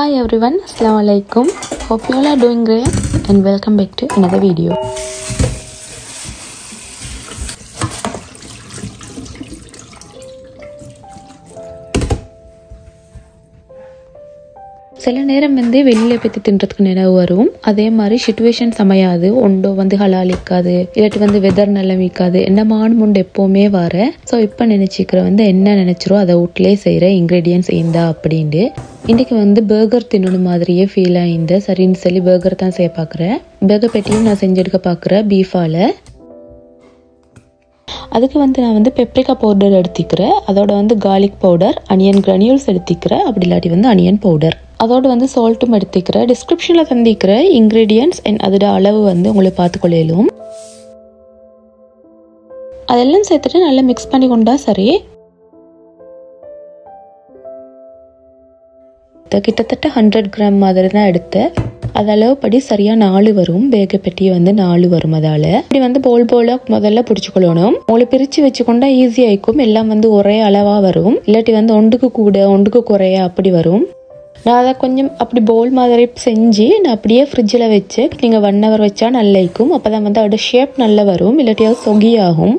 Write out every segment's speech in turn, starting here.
Hi everyone, Assalamu alaikum. Hope you all are doing great and welcome back to another video. சில நேரம் வந்து வெளியில் பற்றி தின்றதுக்கு நினைவு வரும் அதே மாதிரி சுச்சுவேஷன்ஸ் அமையாது ஒண்டோ வந்து ஹலாலிக்காது இல்லாட்டி வந்து வெதர் நிலைமிக்காது என்ன மானுமுண்டு எப்போவுமே வர ஸோ இப்போ நினச்சிக்கிற வந்து என்ன நினச்சிரோ அதை வீட்லேயே செய்கிற இன்க்ரீடியன்ஸ் இந்தா அப்படின்ட்டு இன்றைக்கி வந்து பர்கர் தின்னணும் மாதிரியே ஃபீல் ஆயிருந்த சரின்னு சொல்லி பர்கர் தான் செய்ய பார்க்குறேன் பர்கர் பெட்டியும் நான் செஞ்செடுக்க பார்க்குறேன் பீஃபால் அதுக்கு வந்து நான் வந்து பெப்ரிக்கா பவுடர் எடுத்துக்கிறேன் அதோட வந்து கார்லிக் பவுடர் அனியன் கிரனியூல்ஸ் எடுத்துக்கிறேன் அப்படி இல்லாட்டி வந்து அனியன் பவுடர் அதோட வந்து சால்ட்டும் எடுத்துக்கிறேன் டிஸ்கிரிப்ஷனில் தந்திக்கிற இன்க்ரீடியன்ட்ஸ் அண்ட் அதோட அளவு வந்து உங்களுக்கு பார்த்துக்கொள்ளும் அதெல்லாம் சேர்த்துட்டு நல்லா மிக்ஸ் பண்ணி கொண்டா சரி கிட்டத்தட்ட ஹண்ட்ரட் கிராம் மாதிரி தான் எடுத்தேன் அது அளவுப்படி சரியாக நாலு வரும் பேக பெட்டி வந்து நாலு வரும் அதால் இப்படி வந்து போல் போலாக முதல்ல பிடிச்சிக்கொள்ளணும் உங்களை பிரித்து வச்சுக்கொண்டா ஈஸியாக இருக்கும் எல்லாம் வந்து ஒரே அளவாக வரும் இல்லாட்டி வந்து ஒன்றுக்கு கூட ஒன்றுக்கு குறைய அப்படி வரும் நான் அதை கொஞ்சம் அப்படி போல் மாதிரி செஞ்சு நான் அப்படியே ஃப்ரிட்ஜில் வச்சு நீங்கள் ஒன் ஹவர் வச்சா நல்லா இருக்கும் அப்போ தான் வந்து அதோட ஷேப் நல்லா வரும் இல்லாட்டி அது சொகி ஆகும்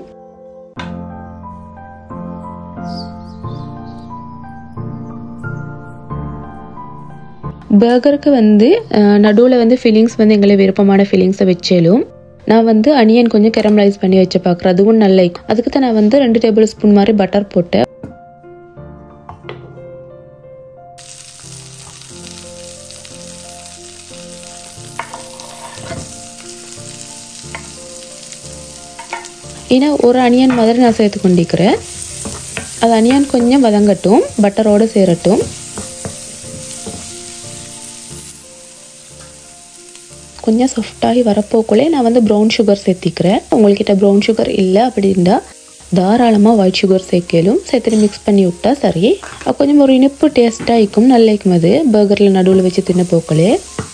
பர்கருக்கு வந்து நடுவில் வந்து ஃபீலிங்ஸ் வந்து எங்களை விருப்பமான ஃபீலிங்ஸை வச்சேலும் நான் வந்து அனியன் கொஞ்சம் கெரமலைஸ் பண்ணி வச்சு பார்க்குறேன் அதுவும் நல்லா இருக்கும் அதுக்கு தான் நான் வந்து ரெண்டு டேபிள் ஸ்பூன் மாதிரி பட்டர் போட்டேன் ஏன்னா ஒரு அனியன் மாதிரி நான் சேர்த்து கொண்டிருக்கிறேன் அது அனியன் கொஞ்சம் வதங்கட்டும் பட்டரோடு சேரட்டும் கொஞ்சம் சாஃப்டாகி வரப்போக்குள்ளே நான் வந்து ப்ரௌன் சுகர் சேர்த்திக்கிறேன் உங்கள்கிட்ட ப்ரௌன் சுகர் இல்லை அப்படின்னா தாராளமாக ஒயிட் சுகர் சேர்க்கலும் சேர்த்துட்டு மிக்ஸ் பண்ணி விட்டா சரி கொஞ்சம் ஒரு இனிப்பு டேஸ்ட்டாக இருக்கும் நல்லா இருக்கும் அது பர்கரில் நடுவில் வச்சு தின்ன போக்களே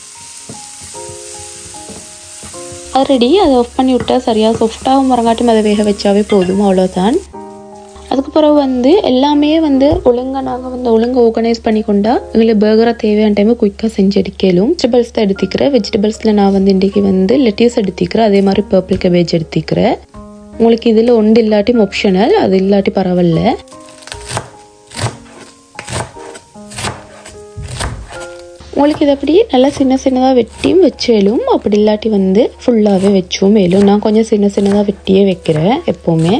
அது ரெடி அதை ஆஃப் பண்ணி விட்டா சரியாக சாஃப்டாகவும் மரங்காட்டும் அதை வேக வச்சாவே போதும் அவ்வளோதான் அதுக்கு பிறகு வந்து எல்லாமே வந்து ஒழுங்காக நாங்கள் வந்து ஒழுங்காக ஆர்கனைஸ் பண்ணி கொண்டா எங்களுக்கு பர்கராக தேவையான டைமை குயிக்காக செஞ்சு எடுக்கலும் வெஜிடபிள்ஸ் தான் எடுத்துக்கிறேன் வெஜிடபிள்ஸில் நான் வந்து இன்றைக்கி வந்து லெட்டிஸ் எடுத்துக்கிறேன் அதே மாதிரி பர்பிள் கேபேஜ் எடுத்துக்கிறேன் உங்களுக்கு இதில் ஒன்று இல்லாட்டி ஆப்ஷனல் அது இல்லாட்டி பரவாயில்ல உங்களுக்கு இது அப்படி நல்லா சின்ன சின்னதாக வெட்டியும் வச்சேலும் அப்படி இல்லாட்டி வந்து ஃபுல்லாகவே வச்சும் மேலும் நான் கொஞ்சம் சின்ன சின்னதாக வெட்டியே வைக்கிறேன் எப்போவுமே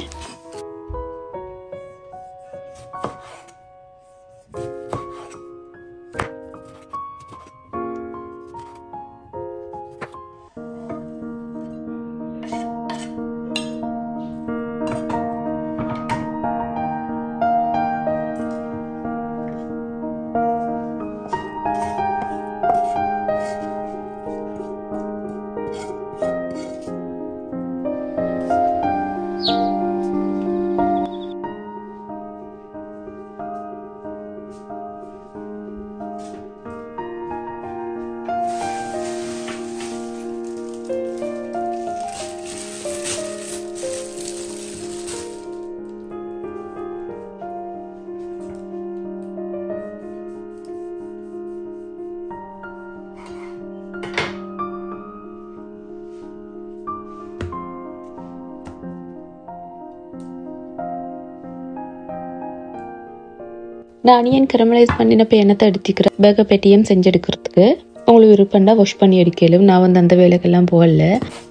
நான் அனியன் கரமலைஸ் பண்ணினப்போ எண்ணத்தை எடுத்துக்கிறேன் பேக பெட்டியும் செஞ்சு எடுக்கிறதுக்கு உங்களுக்கு விருப்பம்டா வாஷ் பண்ணி எடுக்கலும் நான் வந்து அந்த வேலைக்கெல்லாம் போகல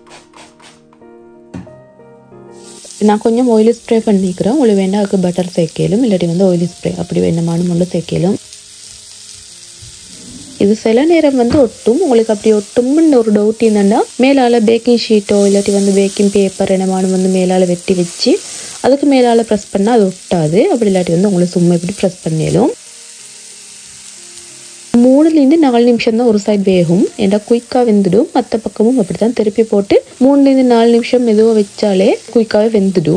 நான் கொஞ்சம் ஆயில் ஸ்ப்ரே பண்ணிக்கிறேன் உங்களுக்கு வேண்டாம் அதுக்கு பட்டர் சேர்க்கலும் இல்லாட்டி வந்து ஆயில் ஸ்ப்ரே அப்படி வேணுமானு முள்ள சேர்க்கலும் இது சில நேரம் வந்து ஒட்டும் உங்களுக்கு அப்படி ஒட்டும்னு ஒரு டவுட் என்னன்னா மேலால பேக்கிங் ஷீட்டோ இல்லாட்டி வந்து பேக்கிங் பேப்பர் என்னமானு வந்து மேலால வெட்டி வச்சு அதுக்கு மேலால் ப்ரெஸ் பண்ணால் அது ஒட்டாது அப்படி இல்லாட்டி வந்து உங்களுக்கு சும்மா இப்படி ப்ரெஸ் பண்ணிடும் மூணுலேருந்து நாலு நிமிஷம் தான் ஒரு சைட் வேகும் ஏன்னா குயிக்காக வெந்துடும் மற்ற பக்கமும் அப்படி தான் திருப்பி போட்டு மூணுலேருந்து நாலு நிமிஷம் மெதுவாக வச்சாலே குயிக்காகவே வெந்துடும்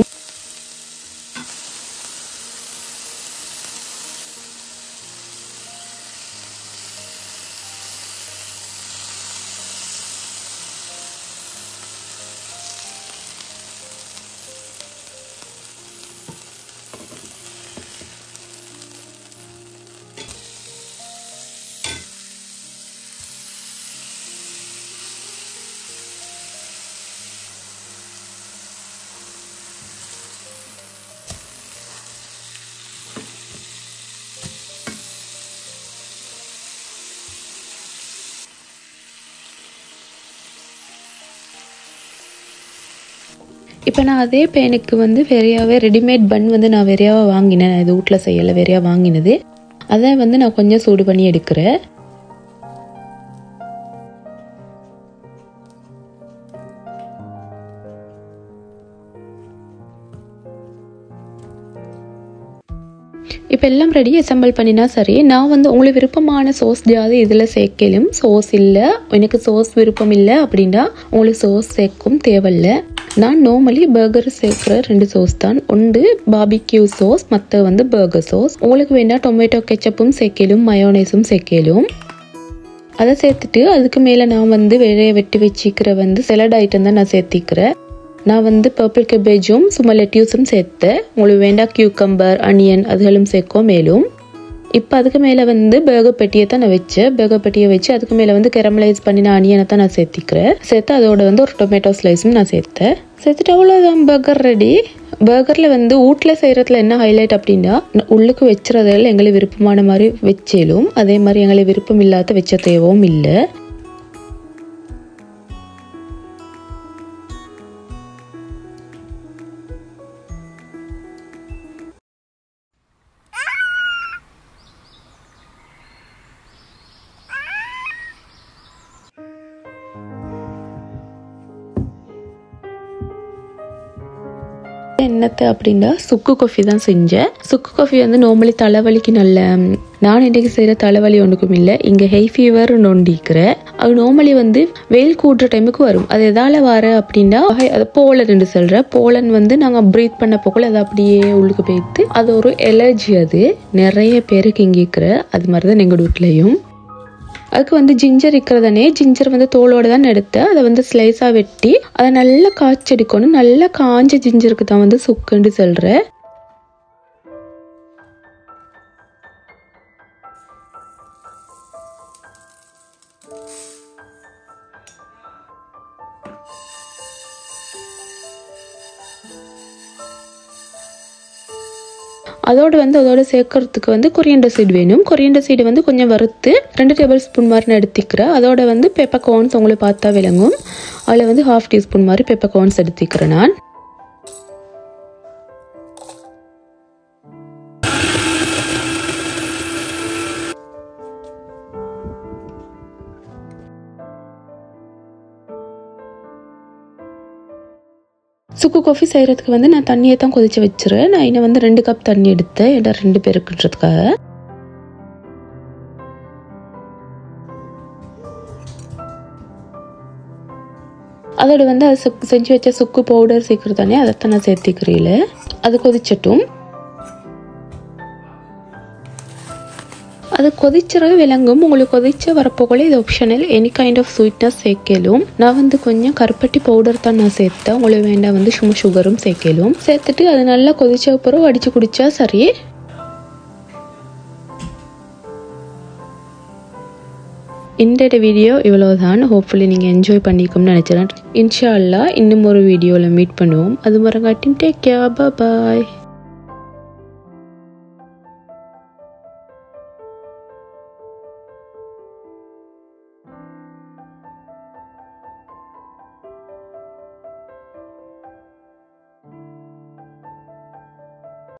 இப்போ நான் அதே பேனுக்கு வந்து வெறையாவே ரெடிமேட் பன் வந்து நான் வெறையாவாக வாங்கினேன் நான் இது வீட்டில் செய்யலை வெறையா வாங்கினது அதை வந்து நான் கொஞ்சம் சூடு பண்ணி எடுக்கிறேன் இப்போ எல்லாம் ரெடி அசம்பிள் பண்ணினா சரி நான் வந்து உங்களுக்கு விருப்பமான சோஸ் ஜாதி இதில் சேர்க்கலும் சோஸ் இல்லை எனக்கு சோஸ் விருப்பம் இல்லை அப்படின்னா உங்களுக்கு சோஸ் சேர்க்கும் தேவையில்ல நான் நார்மலி பர்கர் சேர்க்குற ரெண்டு சோஸ் தான் ஒன்று பாபிக்யூ சோஸ் மற்ற வந்து பர்கர் சோஸ் உங்களுக்கு வேணால் டொமேட்டோ கெச்சப்பும் சேர்க்கலும் மயோனைஸும் சேர்க்கலும் அதை சேர்த்துட்டு அதுக்கு மேலே நான் வந்து வெளியே வெட்டி வச்சிக்கிற வந்து செலட் ஐட்டம் தான் நான் சேர்த்திக்கிறேன் நான் வந்து பர்பிள் கெபேஜும் சும்மா லெட்யூஸும் சேர்த்தேன் உங்களுக்கு வேண்டாம் கியூக்கம்பர் அனியன் அதுகளும் சேர்க்கும் மேலும் இப்போ அதுக்கு மேலே வந்து பேகர் பெட்டியை தான் நான் வச்சேன் பேகர் பெட்டியை வச்சு அதுக்கு மேலே வந்து கெரமலைஸ் பண்ணின அனியனை தான் நான் சேர்த்திக்கிறேன் சேர்த்து அதோட வந்து ஒரு டொமேட்டோ ஸ்லைஸும் நான் சேர்த்தேன் சேர்த்துட்டு அவ்வளோதான் பர்கர் ரெடி பர்கரில் வந்து வீட்டில் செய்கிறதுல என்ன ஹைலைட் அப்படின்னா உள்ளுக்கு வச்சுறதில் எங்களுக்கு விருப்பமான மாதிரி வச்சேலும் அதே மாதிரி எங்களுக்கு விருப்பம் இல்லாத வச்ச தேவையும் இல்லை என்னத்தை அப்படின்னா சுக்கு காஃபி தான் செஞ்சேன் சுக்கு காஃபி வந்து நார்மலி தலைவலிக்கு நல்ல நான் இன்றைக்கு செய்கிற தலைவலி ஒன்றுக்கும் இல்லை இங்கே ஹெய் ஃபீவர் நொண்டிக்கிறேன் அது நார்மலி வந்து வெயில் கூட்டுற டைமுக்கு வரும் அது எதால் வர அப்படின்னா அது போலன் சொல்கிறேன் போலன் வந்து நாங்கள் ப்ரீத் பண்ண போக்குள்ள அது அப்படியே உள்ளுக்கு போய்த்து அது ஒரு எலர்ஜி அது நிறைய பேருக்கு இங்கே இருக்கிற அது மாதிரி தான் எங்கள் வீட்லேயும் அதுக்கு வந்து ஜிஞ்சர் இருக்கிறதானே ஜிஞ்சர் வந்து தோலோட தான் எடுத்து அதை வந்து ஸ்லைஸாக வெட்டி அதை நல்லா காய்ச்செடுக்கணும் நல்லா காஞ்ச ஜிஞ்சருக்கு தான் வந்து சுக்குன்னு சொல்கிறேன் அதோடு வந்து அதோட சேர்க்கறதுக்கு வந்து கொரியண்டர் சீடு வேணும் கொரியண்டர் சீடு வந்து கொஞ்சம் வறுத்து ரெண்டு டேபிள் ஸ்பூன் மாதிரி நான் எடுத்துக்கிறேன் அதோட வந்து பெப்பர் கோன்ஸ் உங்களுக்கு பார்த்தா விளங்கும் அதில் வந்து ஹாஃப் டீஸ்பூன் மாதிரி பெப்பர் கோன்ஸ் எடுத்துக்கிறேன் நான் சுக்கு காஃபி செய்கிறதுக்கு வந்து நான் தண்ணியை தான் கொதிச்சு வச்சுருவேன் நான் இன்னும் வந்து ரெண்டு கப் தண்ணி எடுத்தேன் ஏன்னா ரெண்டு பேருக்குன்றதுக்காக அதோட வந்து அது சுக்கு செஞ்சு வச்ச சுக்கு பவுடர் சேர்க்குறது தானே அதைத்தான் நான் சேர்த்திக்கிறீல அது கொதிச்சட்டும் அது கொதிச்சிற விளங்கும் உங்களுக்கு கொதிச்ச வரப்போகல இது optional any kind of sweetness சேர்க்கலும் நான் வந்து கொஞ்சம் கருப்பட்டி பவுடர் தான் நான் சேர்த்தேன் உங்களுக்கு வேண்டாம் வந்து சும்மா சுகரும் சேர்க்கலும் சேர்த்துட்டு அது நல்லா கொதிச்ச அப்புறம் அடித்து குடிச்சா சரி இன்றைய வீடியோ இவ்வளோதான் ஹோப்ஃபுல்லி நீங்கள் என்ஜாய் பண்ணிக்கும்னு நினச்சிடறேன் இன்ஷா அல்லா இன்னும் ஒரு வீடியோவில் மீட் பண்ணுவோம் அது மறங்காட்டின் டேக் கேர் பாய்